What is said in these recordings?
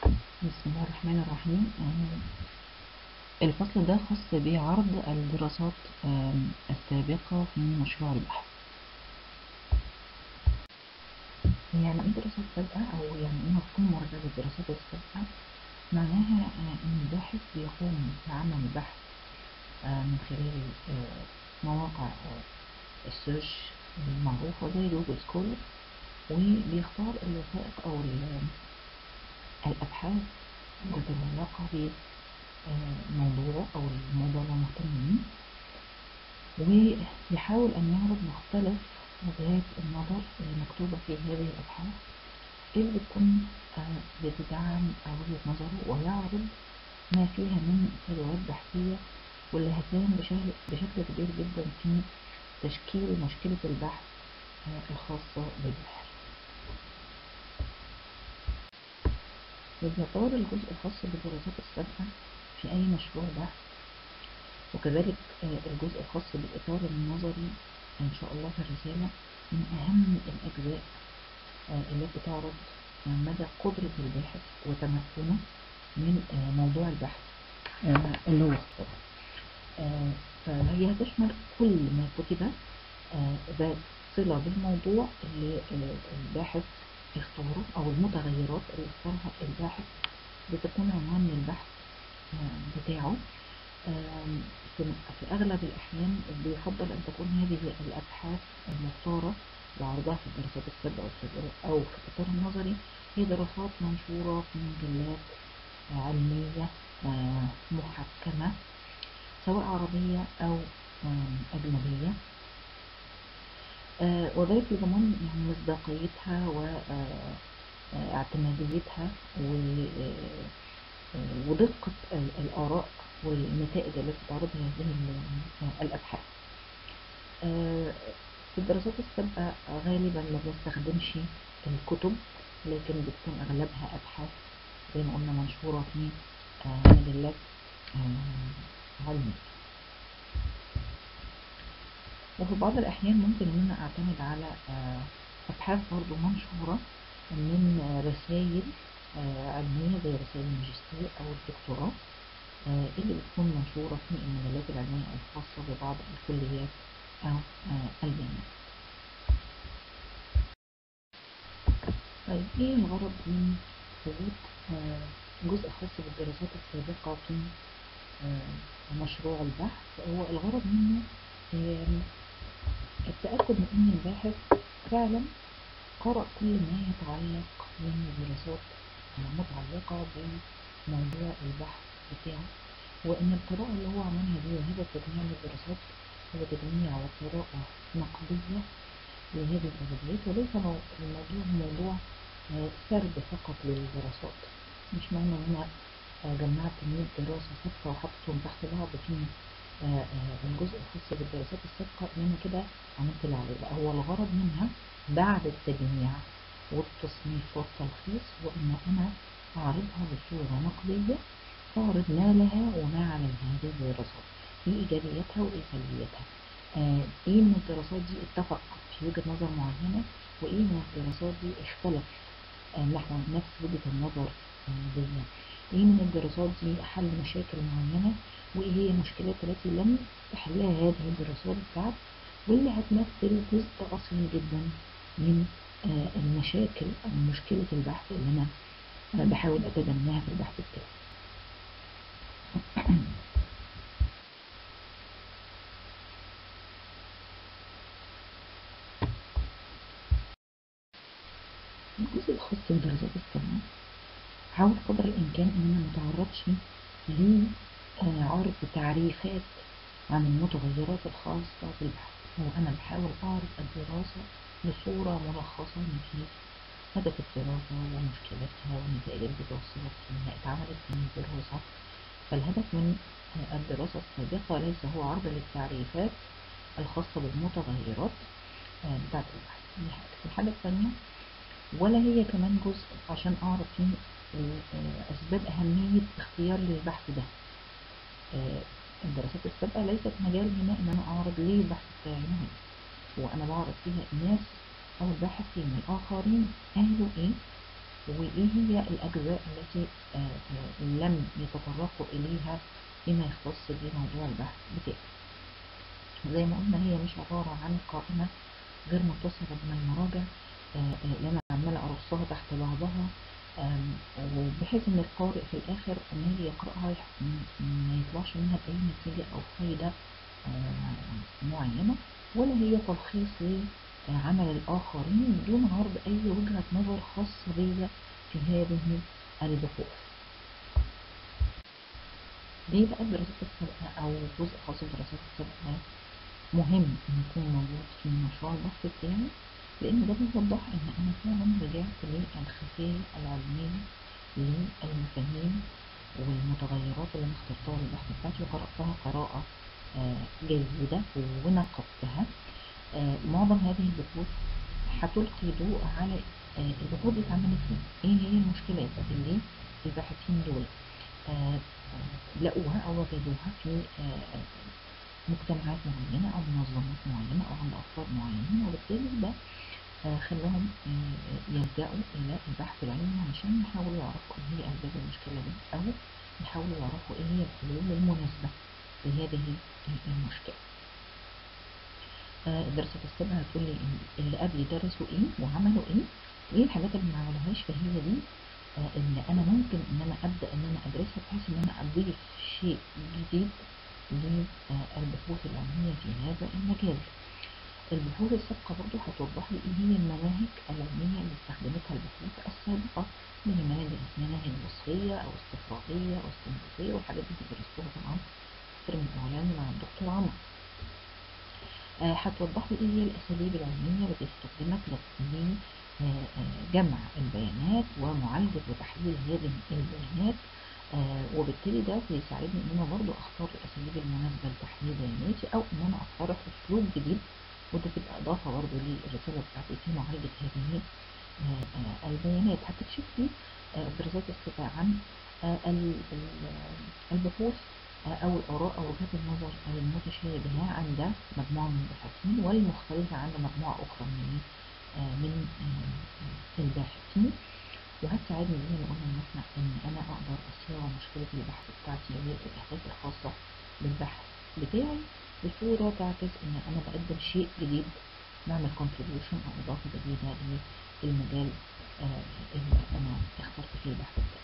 بسم الله الرحمن الرحيم آه، الفصل ده خاص بعرض الدراسات آم، السابقة في مشروع البحث يعني ايه دراسات سابقة أو يعني ايه مفهوم مراجعة الدراسات السابقة معناها آه، إن الباحث بيقوم بعمل بحث آه، من خلال آه، مواقع آه، السيرش المعروفة زي جوجل سكولر وبيختار الوثائق أو ال- الأبحاث ذات العلاقة بموضوع أو الموضوع اللي هو مهتم بيه ويحاول أن يعرض مختلف وجهات النظر المكتوبة في هذه الأبحاث اللي بتكون آه، بتدعم وجهة نظره ويعرض ما فيها من تداعيات بحثية واللي هتساهم بشكل بشكل كبير جدا في تشكيل مشكلة البحث آه، الخاصة بالبحث. وبيعتبر الجزء الخاص بالدراسات السابقة في أي مشروع بحث وكذلك آه، الجزء الخاص بالإطار النظري إن شاء الله في الرسالة من أهم الأجزاء آه، التي تعرض آه، مدى قدرة الباحث وتمكنه من آه، موضوع البحث آه، اللي هو اختاره آه، فهي هتشمل كل ما كتب آه، ذات صلة بالموضوع اللي آه، الباحث اختاره أو المتغيرات اللي اختارها الباحث بتكون عنوان للبحث آه، بتاعه آم، في في أغلب الأحيان بيفضل أن تكون هذه الأبحاث المختارة لعرضها في الدراسات السابقة أو في أو في الإطار النظري هي دراسات منشورة في مجلات آه، علمية آه، محكمة سواء عربية أو آم، أجنبية آه، وذلك لضمان يعني مصداقيتها واعتماديتها ودقة ال- الآراء والنتائج التي تعرضها هذه ال- الأبحاث. آه، في الدراسات السابقة غالبا ما بنستخدمش الكتب لكن بتكون أغلبها أبحاث زي ما قلنا منشورة في آه، مجلات آه، علمية. وفي بعض الأحيان ممكن إن أنا أعتمد على آه، أبحاث برضو منشورة من آه، رسائل آه، علمية زي رسائل الماجستير أو الدكتوراه آه، اللي بتكون منشورة في المجلات العلمية الخاصة ببعض الكليات أو آه، الجامعات. طيب إيه الغرض من وجود آه، جزء خاص بالدراسات السابقة في آه، مشروع البحث هو الغرض منه آم، التأكد من أن الباحث فعلا قرأ كل ما يتعلق من دراسات آه، متعلقة بموضوع البحث بتاعه وإن القراءة اللي هو عملها دي وهذا التجميع للدراسات هو تجميع وقراءة نقدية لهذه الأدبيات وليس مو- الموضوع موضوع آه، سرد فقط للدراسات مش معنى إن أنا آه، جمعت 100 دراسة ثابتة وحطيتهم تحت بعض في آه، آه، الجزء الخاص بالدراسات السابقة إن أنا كده عملت اللي عليه لا هو الغرض منها بعد التجميع والتصنيف والتلخيص هو إن أنا أعرضها بصورة نقدية تعرض ما لها وما عليها هذه الدراسات إيه إيجابياتها وإيه سلبياتها آه، إيه من الدراسات دي اتفق في وجهة نظر معينة وإيه من الدراسات دي اختلف آه، نحو نفس وجهة النظر آه، دي إيه من الدراسات دي حل مشاكل معينة وإيه هي المشكلات التي لم تحلها هذه الدراسات بتاعت واللي هتمثل جزء أصلي جدا من آه، المشاكل أو مشكلة البحث اللي أنا آه، بحاول أتبناها في البحث بتاعي الجزء الخاص بدراسات السنة حاول قدر الإمكان إن أنا متعرضش لعرض تعريفات عن المتغيرات الخاصة بالبحث وأنا بحاول أعرض الدراسة بصورة ملخصة من حيث هدف الدراسة ومشكلتها والنتائج اللي بتوصلت فيها اتعملت من الدراسة فالهدف من الدراسة السابقة ليس هو عرض للتعريفات الخاصة بالمتغيرات آه، بتاعة البحث دي حاجة الحاجة الثانية ولا هي كمان جزء عشان أعرف فيه ال- آه، أسباب أهمية اختيار للبحث ده آه، الدراسات السابقة ليست مجال هنا إن أنا أعرض ليه البحث بتاعي مهم وأنا بعرض فيها الناس أو الباحثين الآخرين قالوا إيه وإيه هي الأجزاء التي آه، آه، لم يتطرقوا إليها فيما يختص بموضوع البحث بتاعي زي ما قلنا هي مش عبارة عن قائمة غير متصلة من المراجع آه، آه، اللي أنا عمالة أرصها تحت بعضها آم، وبحيث إن القارئ في الآخر إن هي يقرأها يح- م- ما يطلعش منها بأي نتيجة أو فايدة آه، معينة ولا هي تلخيص لعمل الآخرين بدون عرض أي وجهة نظر خاصة بيا في هذه البحوث. ليه بقى الدراسات السابقة أو جزء خاص بالدراسات السابقة مهم إن يكون موجود في مشروع البحث بتاعي لأن ده بيوضح إن أنا فعلا رجعت للخلفية العلمية للمفاهيم والمتغيرات اللي أنا اخترتها للبحث بتاعتي وقرأتها قراءة آه، جيدة ونقدتها آه، معظم هذه البحوث هتلقي ضوء على آه، البحوث دي اتعملت ليه؟ ايه هي المشكلات اللي الباحثين دول آه، آه، لقوها او وجدوها في آه، مجتمعات معينة او منظمات معينة او عند افراد معينين وبالتالي ده آه، خلاهم آه، يلجأوا الى البحث العلمي علشان يحاولوا يعرفوا ايه هي اسباب المشكلة دي او يحاولوا يعرفوا ايه هي الحلول المناسبة لهذه المشكلة. آه، الدراسات السابقة هتقول لي إن اللي قبلي درسوا ايه وعملوا ايه وايه الحاجات اللي ما عملوهاش فهي دي آه، اللي انا ممكن ان انا ابدا ان انا ادرسها بحيث ان انا اضيف شيء جديد للبحوث العلمية في هذا المجال البحوث السابقة برضو هتوضح لي ايه هي المناهج العلمية اللي استخدمتها البحوث السابقة اللي هي مناهج مناهج وصفية او استقرائية او استنباطية والحاجات دي درستوها طبعا في الترم الاولاني مع الدكتور عمر آه، هتوضح لي ايه هي الاساليب العلميه اللي استخدمت لجمع البيانات ومعالجه وتحليل هذه البيانات آه، وبالتالي ده بيساعدني ان انا برضو اختار الاساليب المناسبه لتحليل بياناتي او ان انا اقترح اسلوب جديد وده تبقى اضافه برضو للرساله بتاعتي في معالجه هذه آه، آه، البيانات هتكشف لي آه، الدراسات السابقه عن آه، ال- ال- البحوث أو الآراء أو وجهات النظر المتشابهة عند مجموعة من الباحثين والمختلفة عند مجموعة أخرى من آه، من آه، الباحثين وهتساعدني زي ما قلنا إن احنا إن أنا أقدر أصيغ مشكلة البحث بتاعتي والأهداف الخاصة بالبحث بتاعي بصورة تعكس إن أنا بقدم شيء جديد بعمل contribution أو إضافة جديدة للمجال آه، اللي أنا اخترت فيه البحث بتاعي.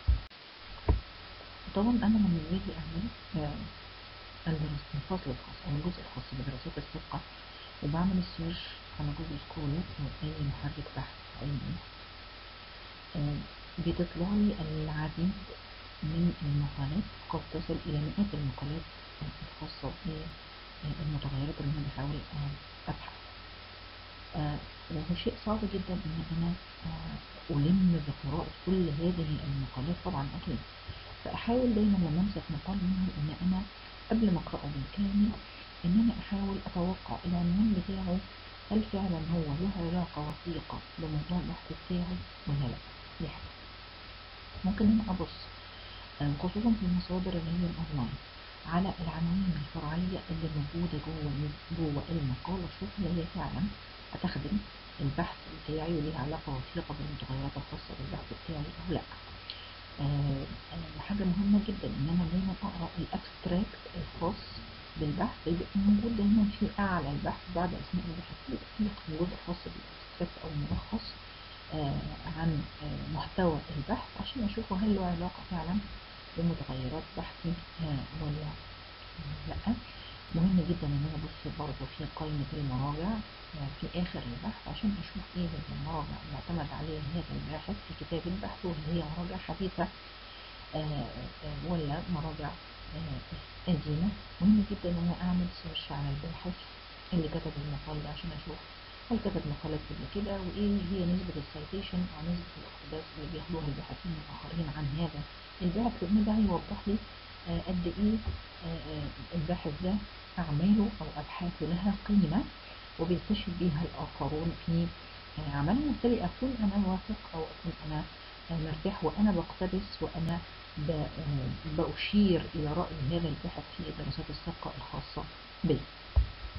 طبعا انا لما باجي اعمل آه، الدراسة الفصل الخاص او الجزء الخاص بالدراسات السابقة وبعمل السيرش على جوجل سكولر او اي محرك بحث علمي آه، بتطلع لي العديد من المقالات قد تصل الى مئات المقالات آه، الخاصة بالمتغيرات اللي انا بحاول آه، ابحث آه، وهو شيء صعب جدا ان انا آه، الم بقراءة كل هذه المقالات طبعا اكيد فأحاول دايما لما أمسك مقال منهم إن أنا قبل ما أقرأه بالكامل إن أنا أحاول أتوقع العنوان بتاعه هل فعلا هو له علاقة وثيقة بموضوع البحث بتاعي ولا لأ دي حاجة ممكن إن أنا أبص آه، خصوصا في المصادر اللي هي الأونلاين على العناوين الفرعية اللي موجودة جوه جوه المقال أشوف هل هي فعلا هتخدم البحث بتاعي وليها علاقة وثيقة بالمتغيرات الخاصة بالبحث بتاعي أو لأ آه، آه، حاجة مهمة جدا إن أنا دايما أقرأ الأبستراكت الخاص بالبحث بيبقى موجود دايما في أعلى البحث بعد أسماء الباحثين بيبقى في جزء خاص بالأبستراكت أو ملخص آه، عن آه، محتوى البحث عشان أشوفه هل له علاقة فعلا بمتغيرات بحثي آه، ولا لأ مهم جدا إن أنا أبص برضه في قائمة المراجع آه، في آخر البحث عشان أشوف إيه هي المراجع اللي اعتمد عليها هذا الباحث في كتاب البحث وهل هي مراجع حديثة آه، آه، ولا مراجع آه، قديمة مهم جدا إن أنا أعمل سيرش على الباحث اللي كتب المقال ده عشان أشوف هل كتب مقالات قبل كده وإيه هي نسبة السيتيشن أو نسبة الاقتباس اللي بياخدوها الباحثين الآخرين عن هذا الباحث لأن ده هيوضح لي آه، قد إيه آه، آه، الباحث ده أعماله أو أبحاثه لها قيمة وبيستشهد بيها الآخرون في آه، عملهم وبالتالي أكون أنا واثق أو أكون أنا آه، مرتاح وأنا بقتبس وأنا ب- آه، بأشير إلى رأي هذا الباحث في الدراسات السابقة الخاصة بي.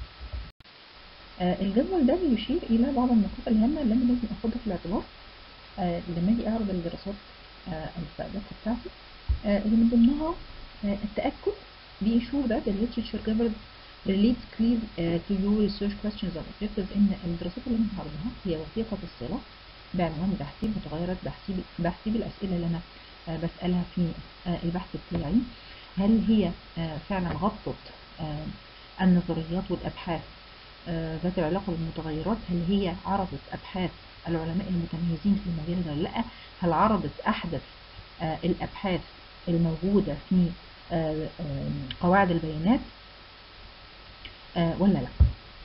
آه، الجدول ده بيشير إلى بعض النقاط الهامة اللي أنا لازم أخدها في الاعتبار آه لما اجي اعرض الدراسات آه السابقه بتاعتي آه اللي من ضمنها آه التاكد be sure that the literature covered relates clear uh, to your research questions and objectives ان الدراسات اللي انا هعرضها هي وثيقه الصله بعنوان بحثي متغيرات بحثي بحثي بالاسئله اللي انا آه بسالها في آه البحث بتاعي هل هي آه فعلا غطت آه النظريات والابحاث آه ذات العلاقه بالمتغيرات هل هي عرضت ابحاث العلماء المتميزين في المجال ده ولا لا هل عرضت احدث آه الابحاث الموجوده في آه قواعد البيانات ولا لا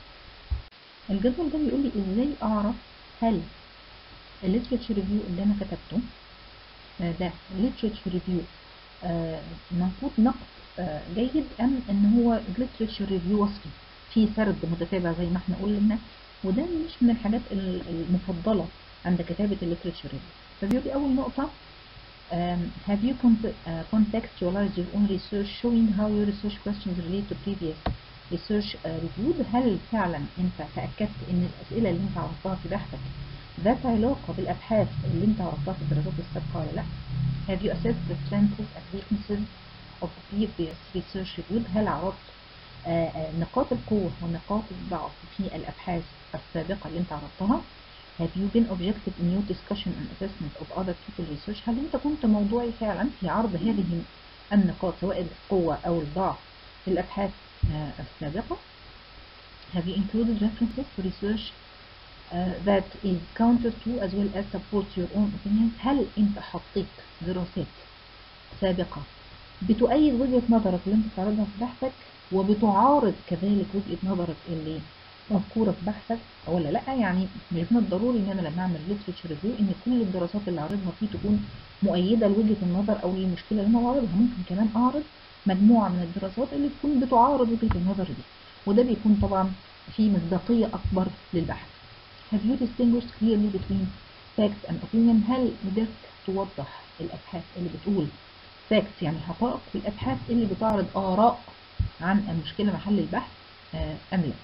الجدول ده بيقول لي ازاي اعرف هل الليترشر ريفيو اللي انا كتبته ده literature review منقوط نقد جيد ام ان هو literature review وصفي في سرد متتابع زي ما احنا قلنا وده مش من الحاجات المفضله عند كتابه الليترشر ريفيو فبيقول لي اول نقطه um, have you contextualized your own research showing how your research questions relate to previous research review هل فعلا انت تاكدت ان الاسئله اللي انت عرضتها في بحثك ذات علاقة بالأبحاث اللي أنت عرضتها في الدراسات السابقة ولا لأ؟ Have you assessed the strengths and weaknesses of the previous research reviewed؟ هل عرضت آآ آآ نقاط القوة ونقاط الضعف في الأبحاث السابقة اللي أنت عرضتها؟ Have you been objective in your discussion and assessment of other people's research؟ هل أنت كنت موضوعي فعلا في عرض هذه النقاط سواء القوة أو الضعف في الأبحاث السابقة؟ Have you included references to research Uh, that is counter to as well as supports your own opinions هل انت حطيت دراسات سابقة بتؤيد وجهة نظرك اللي انت بتعرضها في بحثك وبتعارض كذلك وجهة نظرك اللي مذكورة في بحثك ولا لا يعني مش من الضروري ان انا لما اعمل literature review ان كل الدراسات اللي اعرضها فيه تكون مؤيدة لوجهة النظر او للمشكلة اللي انا بعرضها ممكن كمان اعرض مجموعة من الدراسات اللي تكون بتعارض وجهة النظر دي وده بيكون طبعا في مصداقية اكبر للبحث Have you distinguished clearly between facts and opinion؟ هل قدرت توضح الأبحاث اللي بتقول facts يعني حقائق والأبحاث اللي بتعرض آراء عن المشكلة محل البحث آه أم لا؟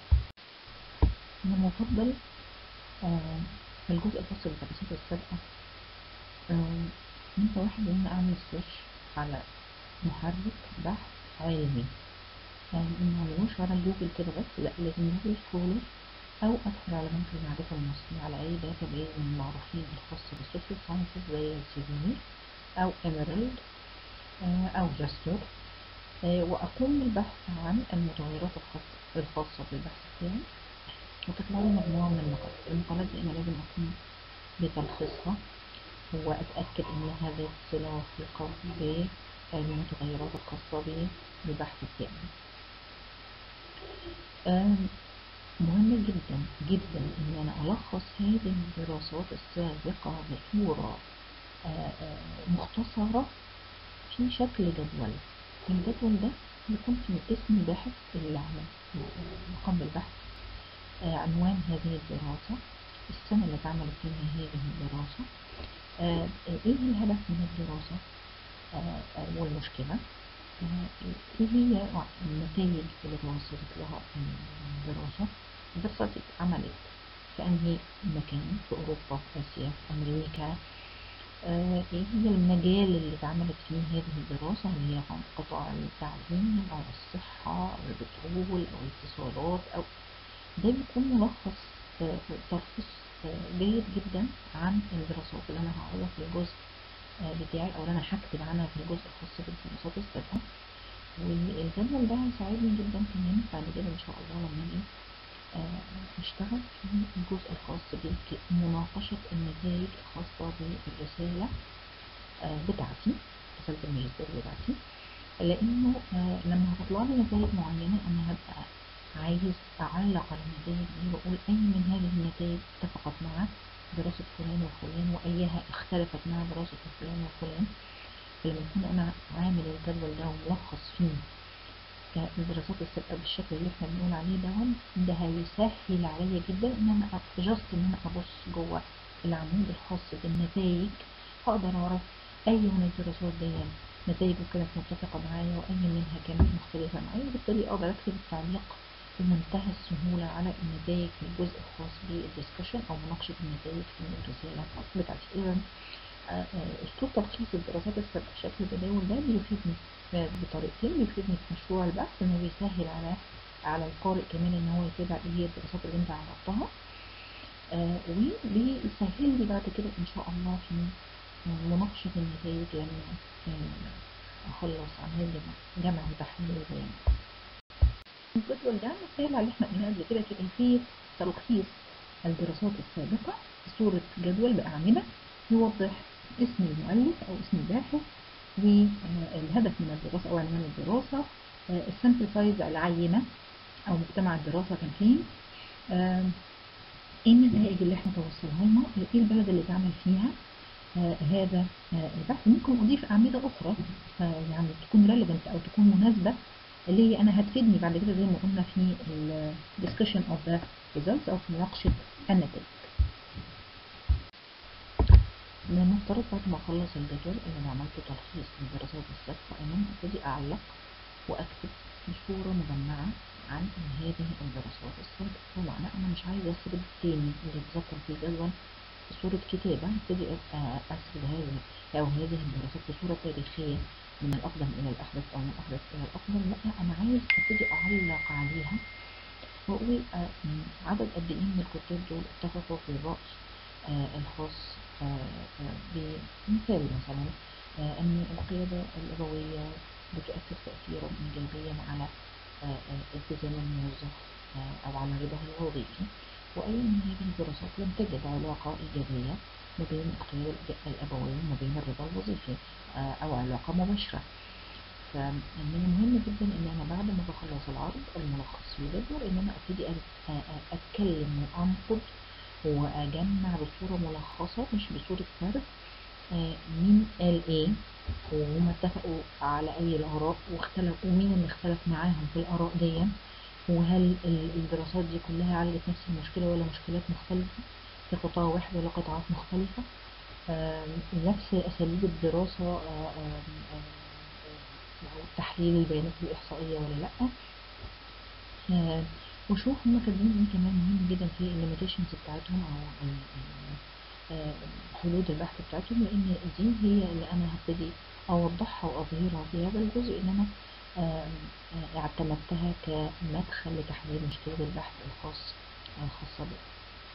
أنا بفضل آه في الجزء الخاص بالدراسات السابقة آه أنت واحد إن أعمل سيرش على محرك بحث علمي يعني ما عملوش على جوجل كده بس لا لازم جوجل سكولر او ادخل على بنك المعرفة المصري على اي داتا بيز من المعروفين الخاصة بالسوشيال ساينسز زي السيفينير او ايميرالد او جاستور واقوم بالبحث عن المتغيرات الخاصة الخاصة بالبحث بتاعي وتطلع لي مجموعة من المقالات المقالات دي انا لازم اقوم بتلخيصها واتأكد انها ذات صلة وثيقة بالمتغيرات الخاصة بالبحث بتاعي مهم جدا جدا ان انا الخص هذه الدراسات السابقة بصورة مختصرة في شكل جدول الجدول ده بيكون في اسم الباحث اللي عمل مقام بالبحث عنوان هذه الدراسة السنة اللي اتعملت فيها هذه الدراسة ايه الهدف من الدراسة والمشكلة ايه هي النتائج اللي توصلت لها الدراسة الدراسة دي اتعملت في أنهي مكان في أوروبا في آسيا في أمريكا آه ايه هي المجال اللي اتعملت فيه هذه الدراسة اللي هي عن قطاع التعليم أو الصحة أو البترول أو الاتصالات أو ده بيكون ملخص آه تلخيص آه جيد جدا عن الدراسات اللي أنا هعرضها في الجزء بتاعي أو اللي أنا هكتب عنها في الجزء الخاص بالدراسات السابقة والجدول ده هيساعدني جدا كمان بعد كده إن شاء الله لما أجي نشتغل في الجزء الخاص بمناقشة النتائج الخاصة بالرسالة بتاعتي رسالة الماجستير بتاعتي لأنه لما هتطلع لي نتائج معينة أنا هبقى عايز أعلق على النتائج دي وأقول أي من هذه النتائج اتفقت مع دراسة فلان وفلان وأيها اختلفت مع دراسة فلان وفلان فلما يكون أنا عامل الجدول ده وملخص فيه الدراسات السابقة بالشكل اللي احنا بنقول عليه ده ده هيسهل عليا جدا ان انا جاست ان انا ابص جوه العمود الخاص بالنتائج هقدر اعرف اي من الدراسات دي نتائجه كانت متفقة معايا واي منها كانت مختلفة معايا وبالتالي اقدر اكتب التعليق بمنتهى السهولة على النتائج في الجزء الخاص بالدسكشن أو مناقشة النتائج في الرسالة بتاعتي إذا أسلوب تلخيص الدراسات السابقة بشكل تداول ده بيفيدني بطريقتين بيفيدني في مشروع البحث إنه بيسهل على على القارئ كمان إن هو يتابع إيه هي الدراسات اللي أنت عرضتها آه وبيسهل لي بعد كده إن شاء الله في مناقشة النتائج لما آه أخلص عملية جمع جمع وتحليل البيانات. الجدول ده مثال على اللي احنا قلناه قبل كده كيفية تلخيص الدراسات السابقة في صورة جدول بأعمدة يوضح اسم المؤلف أو اسم الباحث والهدف من الدراسة أو عنوان الدراسة السامبل سايز العينة أو مجتمع الدراسة كان فين ايه النتائج اللي احنا توصلها لنا ايه البلد اللي اتعمل فيها آه هذا آه البحث ممكن اضيف اعمده اخرى آه يعني تكون ريليفنت او تكون مناسبه اللي هي انا هتفيدني بعد كده زي ما قلنا في الديسكشن اوف ذا ريزلتس او في مناقشه النتائج نفترض بعد ما اخلص الجدول اللي انا عملت تلخيص للدراسات السابقه ان انا ابتدي اعلق واكتب بصوره مجمعه عن هذه الدراسات السابقه بمعنى انا مش عايزه اسرد تاني اللي اتذكر في الجدول بصورة كتابة ابتدي أسرد هذه أو هذه الدراسات بصورة تاريخية من الأقدم إلى الأحدث أو من الأحدث إلى الأقدم لا أنا عايز أبتدي أعلق عليها وأقول عدد قد إيه من الكتاب دول اتفقوا في الرأي الخاص بمثال مثلا أن القيادة الأبوية بتؤثر تأثيرا إيجابيا على التزام الموظف أو على رضاه الوظيفي وأي من هذه الدراسات لم تجد علاقة إيجابية ما بين القيادة الأبوية وما بين الرضا الوظيفي أو علاقة مباشرة فمن المهم جدا إن أنا بعد ما بخلص العرض الملخص في الجدول إن أنا أبتدي أتكلم وأنقد وأجمع بصورة ملخصة مش بصورة سرد مين قال إيه وهم اتفقوا على أي الآراء واختلفوا ومين اللي اختلف معاهم في الآراء دي وهل الدراسات دي كلها عالجت نفس المشكلة ولا مشكلات مختلفة في قطاع واحد ولا قطاعات مختلفة نفس أساليب الدراسة أو تحليل البيانات الإحصائية ولا لأ وشوف هما كاتبين ايه كمان مهم جدا في الليميتيشنز بتاعتهم أو حدود البحث بتاعتهم لأن دي هي اللي أنا هبتدي أوضحها وأظهرها في هذا الجزء إن أنا اعتمدتها كمدخل لتحليل مشكلة البحث الخاص الخاصة بي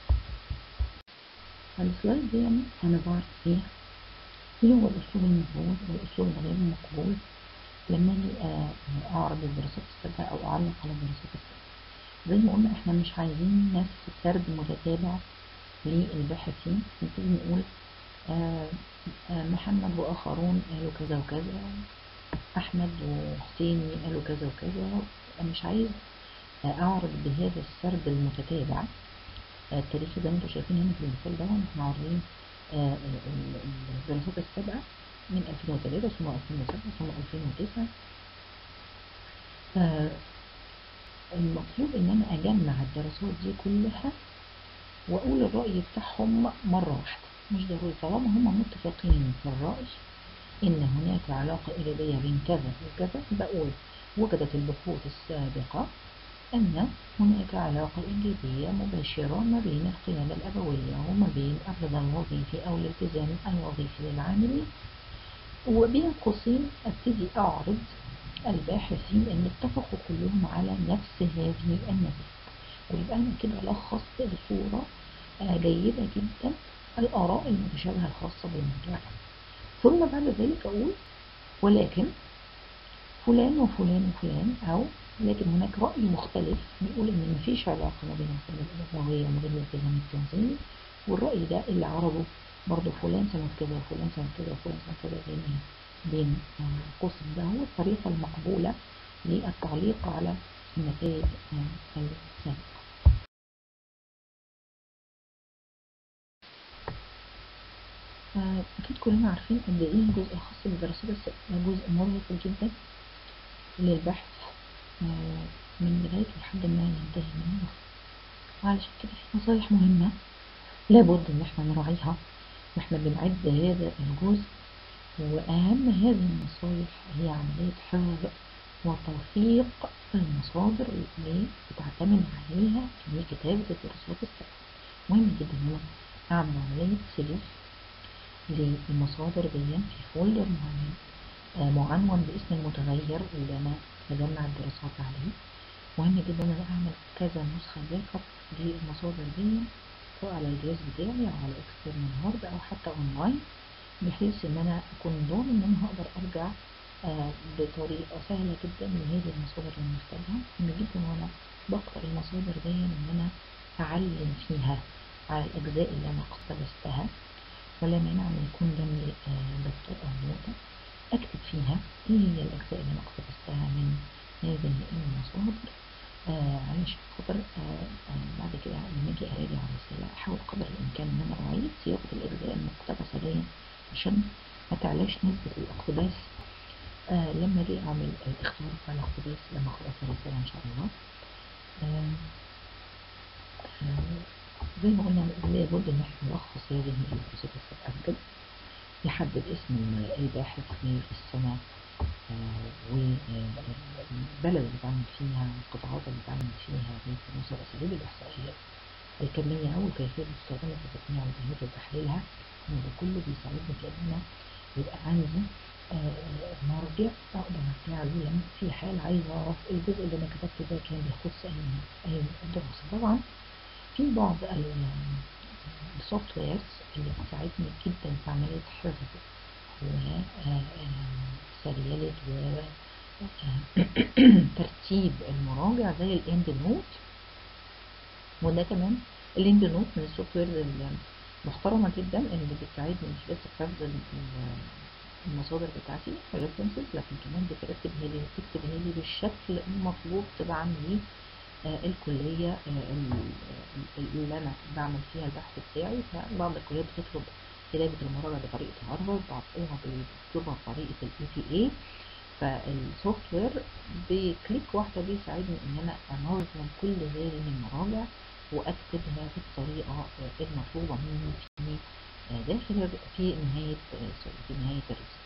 السلايد دي أنا بعرف فيها ايه هو الأسلوب المفروض والأسلوب الغير مقبول لما أجي أعرض الدراسات السابقة أو أعلق على الدراسات السابقة زي ما قلنا احنا مش عايزين نفس سرد متتابع للباحثين نبتدي نقول آه آه محمد وآخرون قالوا كذا وكذا أحمد وحسين قالوا كذا وكذا مش عايز أعرض بهذا السرد المتتابع التاريخي زي ما انتم شايفين هنا في المثال ده احنا عارضين الدراسات السابقة من 2003 ثم 2007 ثم 2009 المطلوب ان انا اجمع الدراسات دي كلها واقول الرأي بتاعهم مرة واحدة مش ضروري طالما هم متفقين في الرأي ان هناك علاقة ايجابية بين كذا وكذا بقول وجدت البحوث السابقة أن هناك علاقة إيجابية مباشرة ما بين القيادة الأبوية وما بين الرضا الوظيفي أو الالتزام الوظيفي للعاملين وبين قوسين أبتدي أعرض الباحثين اللي اتفقوا كلهم على نفس هذه النتيجة ويبقى أنا كده لخصت بصورة جيدة جدا الآراء المتشابهة الخاصة بالموضوع ثم بعد ذلك أقول ولكن فلان وفلان وفلان أو لكن هناك رأي مختلف بيقول إن مفيش علاقة ما بين القيادة الأبوية وما بين الالتزام التنظيمي والرأي ده اللي عرضه برضه فلان سنة كذا وفلان سنة كذا وفلان سنة كذا بين بين قوسين ده هو الطريقة المقبولة للتعليق على النتائج السابقة. أكيد كلنا عارفين قد إيه الجزء الخاص بالدراسات السابقة جزء مرهق جدا للبحث من بداية لحد ما ينتهي منه وعلشان كده في نصايح مهمة لابد إن احنا نراعيها واحنا بنعد هذا الجزء وأهم هذه النصايح هي عملية حفظ وتوثيق المصادر اللي بتعتمد عليها في كتابة الدراسات السابقة مهم جدا ان انا اعمل عملية سيلف للمصادر دي في فولدر معين آه، معنون باسم المتغير اللي انا بجمع الدراسات عليه مهم جدا ان انا اعمل كذا نسخة باك اب للمصادر دي سواء على الجهاز بتاعي او على اكسترنال هارد او حتى اونلاين بحيث ان انا اكون ضامن ان انا هقدر ارجع آه، بطريقة سهلة جدا لهذه المصادر اللي محتاجها مهم جدا وانا بقرأ المصادر دي ان انا اعلم فيها على الاجزاء اللي انا اقتبستها ولا مانع ان يكون جنبي آه، دفتر او نوتة اكتب فيها ايه هي الاجزاء اللي انا اقتبستها من هذه المصادر آه علشان خاطر آه آه بعد كده لما اجي اراجع الرسالة احاول قدر الامكان ان انا اعيد صياغة الاجزاء المقتبسة دي عشان ما تعلاش نسبة الاقتباس آه لما اجي اعمل الاختيار بتاع الاقتباس لما اخلص الرسالة ان شاء الله آه آه زي ما قلنا لابد ان احنا نلخص هذه الدراسات السابقة بجد يحدد اسم الباحث في السنة والبلد اللي بعمل فيها القطاعات اللي بعمل فيها مثل أساليب الإحصائيات الكمية أو كيفية استخدام التقنية والبيانات وتحليلها ده كله بيساعدني في إن أنا يبقى عندي مرجع أقدر أرجع له لما في حال عايز أعرف الجزء اللي أنا كتبته ده كان بيخص أي أي دراسة طبعا في بعض السوفت ويرز اللي بتساعدني جدا في عملية حفظ وسريالة وترتيب المراجع زي الاند نوت وده كمان الاند نوت من السوفت ويرز المحترمة جدا اللي بتساعدني مش بس في حفظ المصادر بتاعتي الريفرنسز لكن كمان بترتبها لي بتكتبها لي بالشكل المطلوب طبعا ليه الكلية اللي أنا بعمل فيها البحث بتاعي فبعض الكليات بتطلب كتابة المراجعة بطريقة هارفارد بعضها بيكتبها بطريقة الاي تي اي فالسوفت وير بكليك واحدة بيساعدني ان انا انظم كل هذه المراجع واكتبها بالطريقة المطلوبة مني في داخل في نهاية في نهاية الرسالة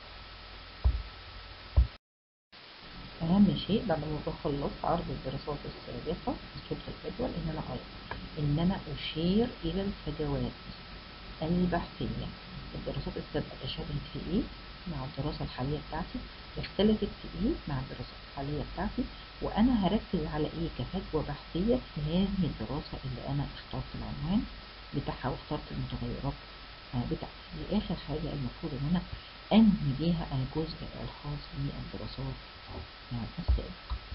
أهم شيء بعد ما بخلص عرض الدراسات السابقة صورة الجدول إن أنا إن أنا أشير إلى الفجوات البحثية الدراسات السابقة تشابهت في إيه مع الدراسة الحالية بتاعتي اختلفت في إيه مع الدراسة الحالية بتاعتي وأنا هركز على إيه كفجوة بحثية في هذه الدراسة اللي أنا اخترت العنوان بتاعها واخترت المتغيرات بتاعتي دي آخر حاجة المفروض إن أنا أنهي بيها الجزء الخاص بالدراسات السابقة